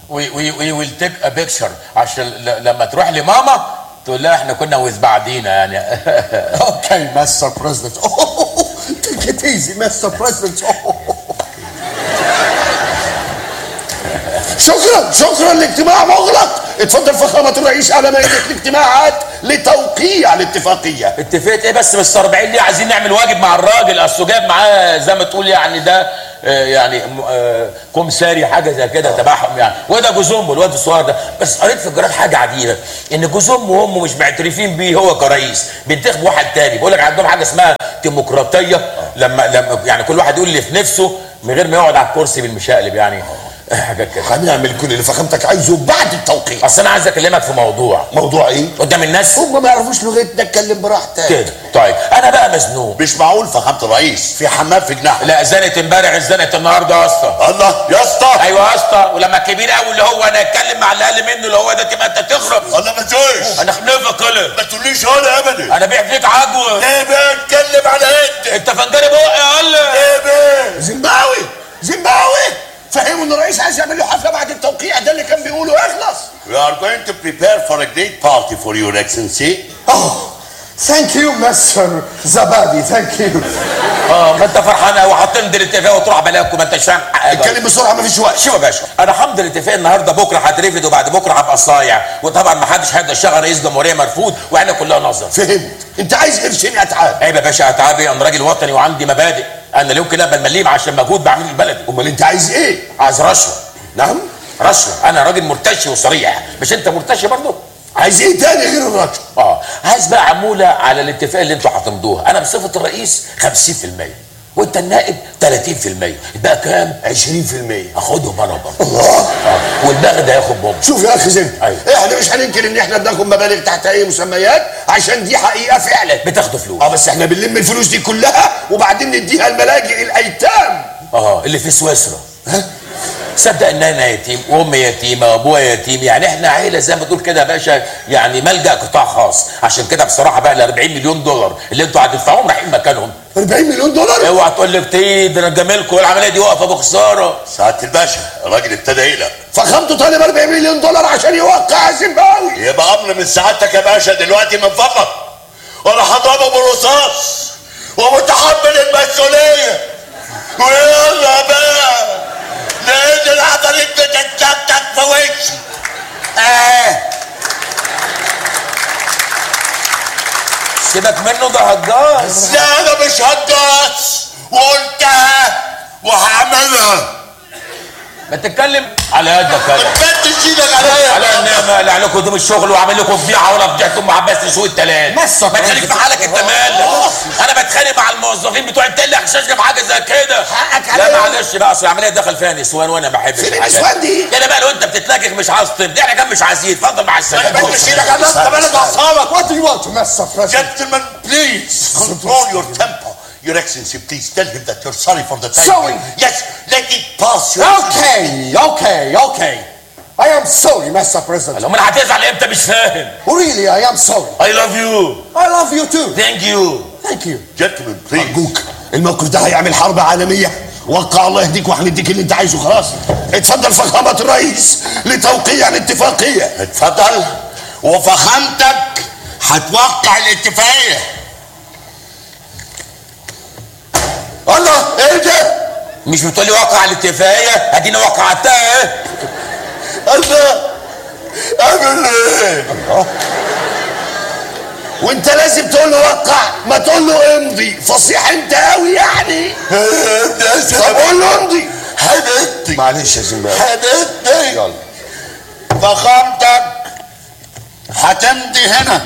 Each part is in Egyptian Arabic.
وي وي وي ويل تيك ا بيكتشر عشان ل- لما تروح لماما تقول لها احنا كنا ويز بعضينا يعني Okay, Mr. President. Oh, take it easy, Mr. President. شكرا شكرا الاجتماع مغلق اتفضل فخامة الرئيس على مائدة الاجتماعات لتوقيع الاتفاقية اتفقت ايه بس مش 40 ليه عايزين نعمل واجب مع الراجل اصله جاب معاه زي ما تقول يعني ده آه، يعني م- آه، كومساري حاجه زي كده تبعهم يعني وده جوز امه الواد الصغير ده بس قريت في الجرائد حاجه عجيبه ان جوز امه وامه مش معترفين بيه هو كرئيس بينتخبوا واحد تاني بيقول لك عندهم حاجه اسمها ديمقراطيه لما لما يعني كل واحد يقول اللي في نفسه من غير ما يقعد على الكرسي بالمشقلب يعني حاجات كده هنعمل كل اللي فخامتك عايزه بعد التوقيع اصل انا عايز اكلمك في موضوع موضوع ايه؟ قدام الناس هم ما يعرفوش لغتنا اتكلم براحتك كده طيب انا بقى مزنوق مش معقول فخامة الرئيس في حمام في جناح لا زنت امبارح زنت النهارده يا اسطى الله يا اسطى ايوه يا اسطى ولما الكبير قوي اللي هو انا اتكلم مع اللي اقل منه اللي هو ده تبقى انت تخرب الله ما تقولش انا خنفك كده ما تقوليش انا ابدا انا بيع فيك عجوه ليه بقى اتكلم على انت انت فنجري بقى يا قل ليه بقى زيمباوي زيمباوي فهموا ان الرئيس عايز يعمل له حفله بعد التوقيع ده اللي كان بيقوله اخلص We are going to prepare for a great party for your excellency Oh, thank you, Mr. Zabadi. Thank you. اه ما انت فرحان قوي هتمضي الاتفاق وتروح بلاكم ما انتش فاهم حاجه اتكلم بسرعه مفيش وقت شوف يا باشا انا همضي الاتفاق النهارده بكره هترفد وبعد بكره هبقى صايع وطبعا ما حدش هيقدر يشغل رئيس جمهوريه مرفوض واحنا كلها نظر فهمت انت عايز قرشين اتعاب عيب يا باشا اتعابي انا راجل وطني وعندي مبادئ انا لا يمكن اقبل مليم عشان مجهود بعمله لبلدي امال انت عايز ايه عايز رشوه نعم رشوه انا راجل مرتشي وصريح مش انت مرتشي برضه عايز ايه تاني غير الرشوه اه عايز بقى عموله على الاتفاق اللي انتوا هتمضوها انا بصفه الرئيس 50% وانت النائب 30% يبقى كام 20% اخدهم انا برضه الله اه والباقي ده ياخد بوم شوف يا اخي زين أيوة. احنا مش هننكر ان احنا بناخد مبالغ تحت اي مسميات عشان دي حقيقه فعلا بتاخدوا فلوس اه بس احنا بنلم الفلوس دي كلها وبعدين نديها الملاجئ الايتام اه اللي في سويسرا صدق ان انا يتيم وامي يتيمه وابويا يتيم يعني احنا عيله زي ما تقول كده يا باشا يعني ملجا قطاع خاص عشان كده بصراحه بقى ال 40 مليون دولار اللي انتوا هتدفعوهم رايحين مكانهم 40 مليون دولار اوعى تقول لي كتير ده انا جميلكم والعمليه دي واقفه بخساره سعادة الباشا الراجل ابتدى يقلق فخامته طالب 40 مليون دولار عشان يوقع زيمباوي يبقى امر من سعادتك يا باشا دلوقتي من فضلك وانا هضربه بالرصاص ومتحمل المسؤوليه ويلا بقى لان العضلات بتتكتك في وشي اه سيبك منه ده هجاص لا انا مش هجاص وقلتها وهعملها ما تتكلم على قدك ما كده تمدش ايدك عليا على النعمة اللي عليكم دي الشغل وعامل لكم فضيحه ولا فضيحه ام عباس تسوق التلات بس ما تخليك في حالك انت مالك انا بتخانق مع الموظفين بتوع انت اللي حشاشك في حاجه زي كده حقك لا عليا. معلش بقى اصل العمليه دخل فيها نسوان وانا ما بحبش فين الحاجات النسوان دي؟ انا بقى لو انت بتتلكك مش عايز تمضي احنا كان مش عايزين اتفضل مع ما السلامه تمدش ايدك عليا انت مالك اعصابك What do you want, Mr. President? Gentlemen, please control your temper. Your Excellency, please tell him that you're sorry for the time. Sorry? Yes, let it pass. Your Okay, okay, okay. I am sorry, Mr. President. امال هتزعل امتى مش فاهم Really, I am sorry. I love you I love you too. thank you Thank you. Gentlemen, please. أرجوك الموقف ده هيعمل حرب عالمية وقع الله يهديك وهنديك اللي انت عايزه خلاص اتفضل فخامة الرئيس لتوقيع الاتفاقية اتفضل وفخامتك هتوقع الاتفاقية. الله ايه ده؟ مش بتقولي وقع الاتفاقيه ادينا وقعتها ايه الله اعمل ايه؟ وانت لازم تقول له وقع ما تقول له امضي فصيح انت قوي يعني طب قول له امضي حبيبتي معلش يا زنباوي حبيبتي يلا فخامتك هتمضي هنا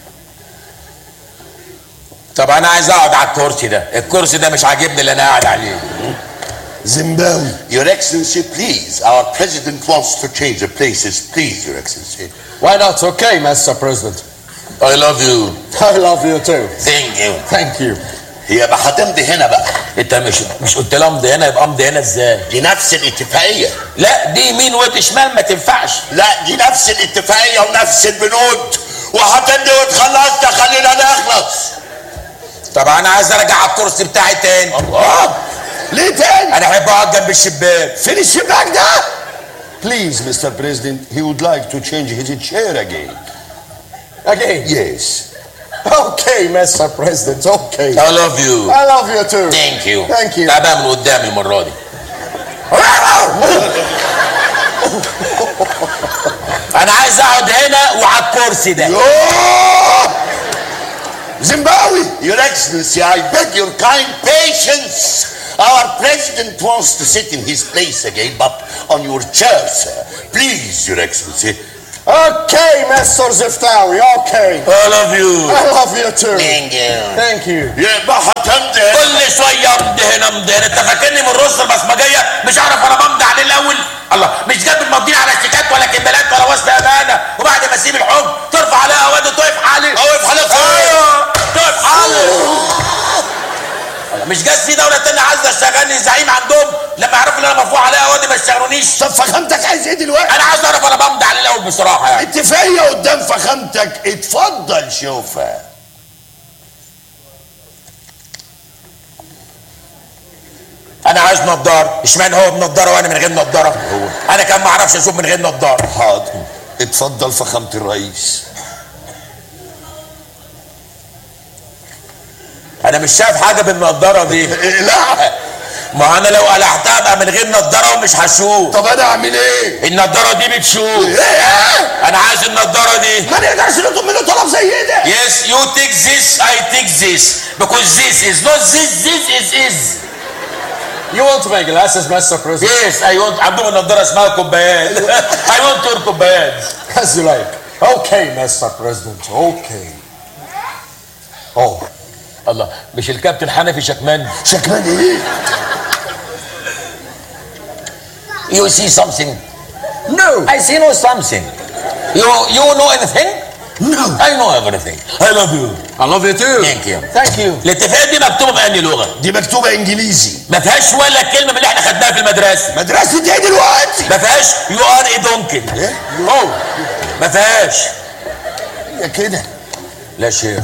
طب انا عايز اقعد على الكرسي ده الكرسي ده مش عاجبني اللي انا قاعد عليه زنباوي Your Excellency, please. Our president wants to change the places. Please, Your Excellency. Why not? Okay, Mr. President. I love you I love you too. thank you Thank you. يبقى هتمضي هنا بقى انت مش مش قلت لي امضي هنا يبقى امضي هنا ازاي دي نفس الاتفاقية لا دي يمين ودي شمال ما تنفعش لا دي نفس الاتفاقية ونفس البنود وهتمضي وتخلصنا خلينا نخلص طب انا عايز ارجع على الكرسي بتاعي تاني الله ليه تاني؟ انا احب اقعد جنب الشباك فين الشباك ده؟ Please, Mr. President, he would like to change his chair again. Again. Yes. Okay, Mr. President. Okay. I love you I love you too. ثانك يو Thank you. تعبان من قدامي المره دي انا عايز اقعد هنا وعلى الكرسي ده Oh! Zimbabwe! Your Excellency, I beg your kind patience. Our president wants to sit in his place again, but on your chair, sir. Please, Your Excellency. Okay, Mr. Ziftawi. Okay. I love you I love you too. Thank you Thank you. يبقى هتمضي كل شويه امضي هنا امضي هنا انت فاكرني من الرز البصمجيه مش عارف انا بمضي عليه الاول الله مش جاب الماضيين على شيكات ولا كمالات ولا وصل امانه وبعد ما اسيب الحكم ترفع عليها قواضي وتقف حالي أوقف حالك فين؟ ايوه تقف حالي مش جات في دوله تانية عايزه تشغلني زعيم عندهم لما يعرفوا ان انا مرفوع عليها قواضي ما يشغلونيش طب فخامتك عايز ايه دلوقتي؟ انا عايز اعرف انا بمضي عليه الاول بصراحه يعني اتفاقية قدام فخامتك اتفضل شوفها انا عايز نضاره اشمعنى هو بنضاره وانا من غير نضاره انا كان ما اعرفش اشوف من غير نضاره حاضر اتفضل فخامة الرئيس انا مش شايف حاجه بالنضاره دي لا ما انا لو قلعتها ابقى من غير نضاره ومش هشوف طب انا اعمل ايه؟ النضاره دي بتشوف ايه؟ انا عايز النضاره دي ما نقدرش نطلب منه طلب زي ده Yes, you take this, I take this. Because this is not this, this is is. You want my glasses, Mr. President? Yes, I want عندهم النضاره اسمها كوبايات. I want your كوبايات. As you like. Okay, Mr. President. Okay. Oh. الله مش الكابتن حنفي شكمان شكمان ايه؟ You see something? No. I see no something. You you know anything? No. I know everything. I love you. I love you too. Thank you. Thank you. الاتفاقية دي مكتوبة بأنهي لغة؟ دي مكتوبة انجليزي ما فيهاش ولا كلمة من اللي احنا خدناها في المدرسة. مدرسة ايه دلوقتي؟ ما فيهاش يو ار اي دونكن. ايه؟ اوه ما فيهاش. هي كده لا شيخ.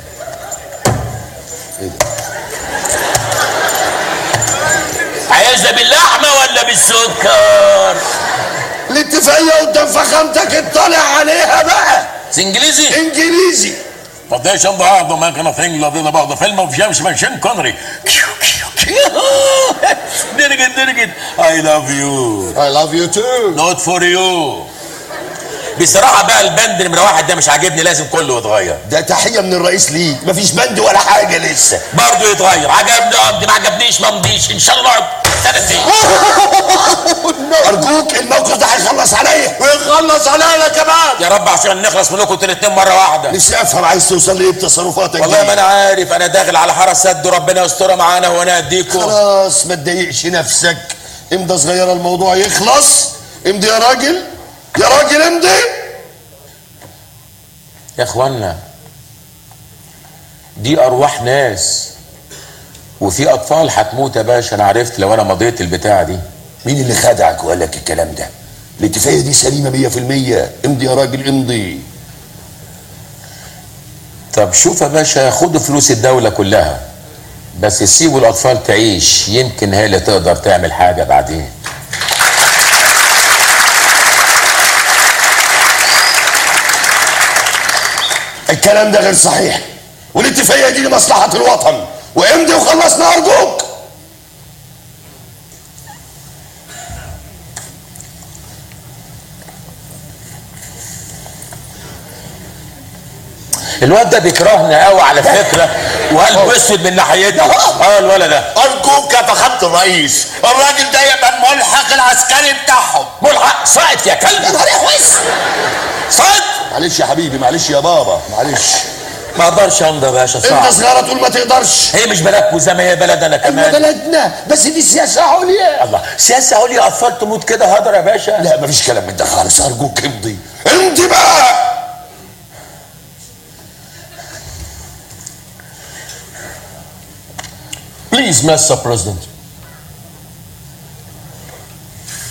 عايزها باللحمة ولا بالسكر؟ الاتفاقية قدام فخامتك اطلع عليها بقى انجليزي؟ انجليزي قديش بعض ما كان ثينج لدينا بعض فيلم في جيمس من شين كونري درجت درجت I love you I love you too. not for you بصراحة بقى البند نمرة واحد ده مش عاجبني لازم كله يتغير ده تحية من الرئيس ليك مفيش بند ولا حاجة لسه برضه يتغير عجبني امضي ما عجبنيش ما امضيش ان شاء الله نقعد سنتين أرجوك الموقف ده هيخلص عليا ويخلص علينا كمان يا رب عشان نخلص منكم انتوا الاتنين مرة واحدة نفسي أفهم عايز توصل لإيه بتصرفاتك والله دي. ما انا عارف انا داخل على حرس سد وربنا يسترها معانا وانا اديكم خلاص ما تضايقش نفسك امضى صغيرة الموضوع يخلص امضي يا راجل يا راجل امضي يا اخوانا دي ارواح ناس وفي اطفال هتموت يا باشا انا عرفت لو انا مضيت البتاعه دي مين اللي خدعك وقال لك الكلام ده الاتفاقية دي سليمة 100% امضي يا راجل امضي طب شوف يا باشا خدوا فلوس الدوله كلها بس سيبوا الاطفال تعيش يمكن هي اللي تقدر تعمل حاجه بعدين الكلام ده غير صحيح والاتفاقية دي لمصلحة الوطن وامضي وخلصنا أرجوك الواد ده بيكرهنا قوي على فكره وقلبه اسود من ناحيتنا اه الولد ده ارجوك يا فخامة الرئيس الراجل ده يبقى الملحق العسكري بتاعهم ملحق ساقط يا كلب ساقط معلش يا حبيبي معلش يا بابا معلش ما اقدرش امضي يا باشا انت صعب صغيرة تقول ما تقدرش هي مش بلدكم زي ما هي بلد انا احنا كمان بلدنا بس دي سياسة عليا الله سياسه عليا اطفال تموت كده هدر يا باشا لا مفيش كلام من ده خالص ارجوك امضي امضي بقى Please, Mr. President.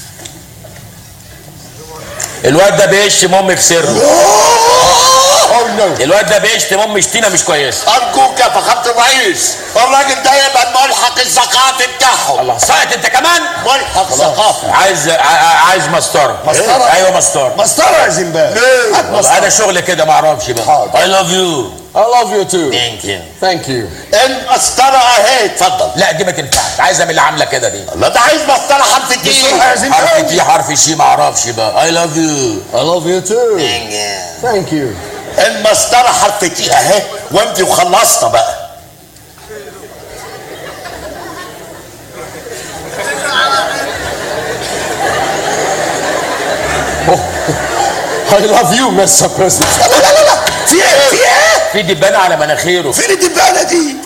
الواد ده بيشتم امي في سره Oh know. الواد ده بيشتم ام شتيمه مش كويسه ارجوك يا فخامه الرئيس الراجل ده يبقى الملحق الثقافي بتاعهم الله ساقط انت كمان ملحق ثقافي عايز ع- ع- عايز مسطره مسطرة؟ ايوه مسطره مسطره يا زنبال ليه؟ هات والله مسطره انا شغل كده ما اعرفش بقى حاضر. I love you I love you too. thank you Thank you. المسطره اهي اتفضل لا دي ما تنفعش عايزه من اللي عامله كده دي لا ده عايز مسطره حرف الدين بسرعه يا حرف زنبال تي حرف شي ما اعرفش بقى I love you I love you too. Thank you. المسطره حرف تي اهي وانت وخلصنا بقى I love you, Mr. President. لا لا لا لا في ايه في ايه في دبانه على مناخيره فين الدبانه دي